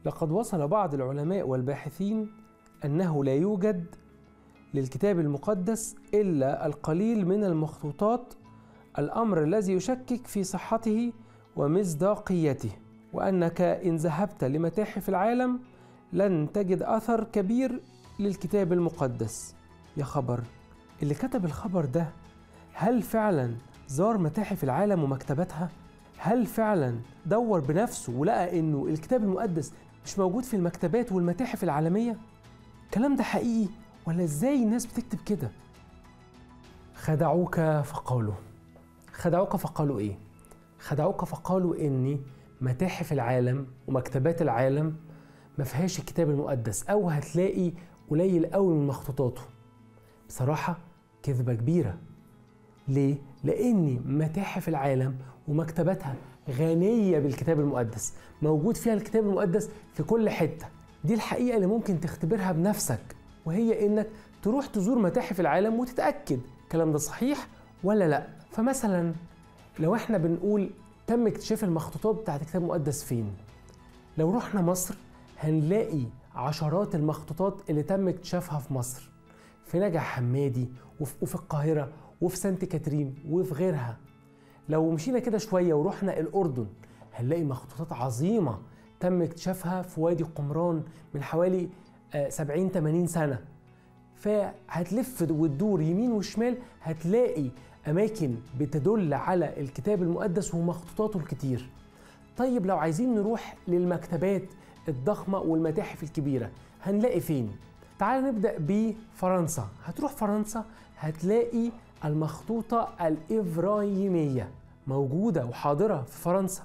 لقد وصل بعض العلماء والباحثين أنه لا يوجد للكتاب المقدس إلا القليل من المخطوطات الأمر الذي يشكك في صحته ومصداقيته وأنك إن ذهبت لمتاحف العالم لن تجد أثر كبير للكتاب المقدس يا خبر اللي كتب الخبر ده هل فعلا زار متاحف العالم ومكتباتها؟ هل فعلا دور بنفسه ولقى انه الكتاب المقدس مش موجود في المكتبات والمتاحف العالمية؟ الكلام ده حقيقي ولا ازاي الناس بتكتب كده؟ خدعوك فقالوا خدعوك فقالوا ايه؟ خدعوك فقالوا ان متاحف العالم ومكتبات العالم ما فيهاش الكتاب المقدس او هتلاقي قليل قوي من مخطوطاته بصراحة كذبة كبيرة ليه؟ لأن متاحف العالم ومكتباتها غنية بالكتاب المقدس موجود فيها الكتاب المقدس في كل حتة دي الحقيقة اللي ممكن تختبرها بنفسك وهي إنك تروح تزور متاحف العالم وتتأكد الكلام ده صحيح ولا لا فمثلا لو احنا بنقول تم اكتشاف المخطوطات بتاعت الكتاب المقدس فين لو رحنا مصر هنلاقي عشرات المخطوطات اللي تم اكتشافها في مصر في نجع حمادي وفي, وفي القاهرة وفي سانت كاترين وفي غيرها لو مشينا كده شوية ورحنا الأردن هنلاقي مخطوطات عظيمة تم اكتشافها في وادي قمران من حوالي 70 80 سنة فهتلف وتدور يمين وشمال هتلاقي أماكن بتدل على الكتاب المقدس ومخطوطاته الكتير طيب لو عايزين نروح للمكتبات الضخمة والمتاحف الكبيرة هنلاقي فين؟ تعال نبدأ بفرنسا هتروح فرنسا هتلاقي المخطوطة الإبراهيمية موجودة وحاضرة في فرنسا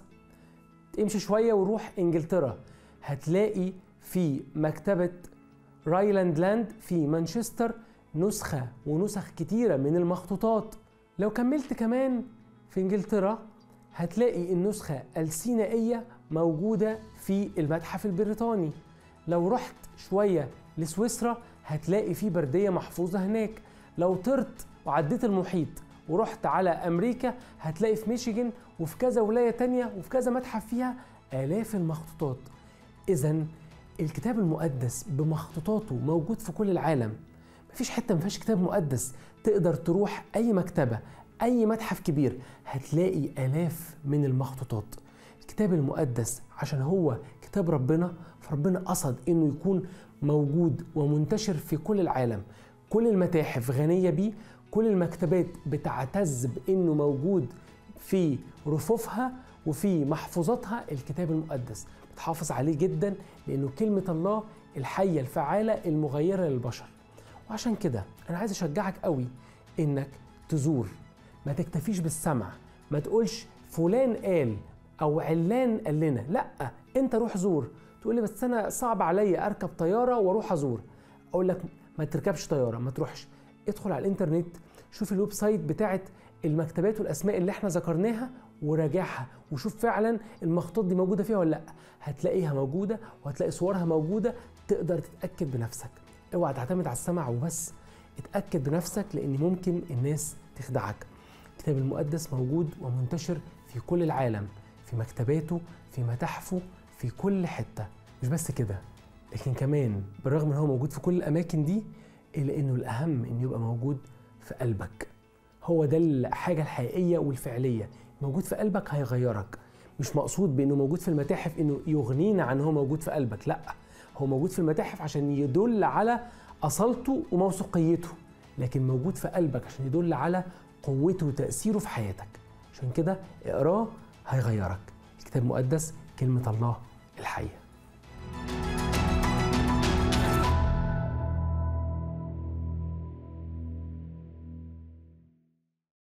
امشي شوية وروح إنجلترا هتلاقي في مكتبة رايلاند لاند في مانشستر نسخة ونسخ كتيرة من المخطوطات لو كملت كمان في إنجلترا هتلاقي النسخة السينائية موجودة في المتحف البريطاني لو رحت شوية لسويسرا هتلاقي في بردية محفوظة هناك لو طرت وعديت المحيط ورحت على أمريكا هتلاقي في ميشيغان وفي كذا ولاية تانية وفي كذا متحف فيها آلاف المخطوطات إذا الكتاب المقدس بمخطوطاته موجود في كل العالم مفيش حتة مفيهاش كتاب مقدس تقدر تروح أي مكتبة أي متحف كبير هتلاقي آلاف من المخطوطات الكتاب المقدس عشان هو كتاب ربنا فربنا قصد انه يكون موجود ومنتشر في كل العالم كل المتاحف غنيه بيه كل المكتبات بتعتز بانه موجود في رفوفها وفي محفوظاتها الكتاب المقدس بتحافظ عليه جدا لانه كلمه الله الحيه الفعاله المغيره للبشر وعشان كده انا عايز اشجعك قوي انك تزور ما تكتفيش بالسمع ما تقولش فلان قال او علان قال لنا لا انت روح زور تقول لي بس انا صعب عليا اركب طياره واروح ازور اقول لك ما تركبش طياره ما تروحش ادخل على الانترنت شوف الويب سايت بتاعت المكتبات والاسماء اللي احنا ذكرناها وراجعها وشوف فعلا المخطوط دي موجوده فيها ولا لا هتلاقيها موجوده وهتلاقي صورها موجوده تقدر تتاكد بنفسك اوعى تعتمد على السمع وبس اتاكد بنفسك لان ممكن الناس تخدعك الكتاب المقدس موجود ومنتشر في كل العالم في مكتباته في متاحفه في كل حتة مش بس كده لكن كمان بالرغم ان هو موجود في كل الاماكن دي الا انه الاهم انه يبقى موجود في قلبك هو ده الحاجة الحقيقية والفعلية موجود في قلبك هيغيرك مش مقصود بانه موجود في المتاحف انه يغنينا عن هو موجود في قلبك لا هو موجود في المتاحف عشان يدل على اصالته وموثوقيته لكن موجود في قلبك عشان يدل على قوته وتأثيره في حياتك عشان كده اقراه هيغيرك الكتاب المقدس كلمة الله الحية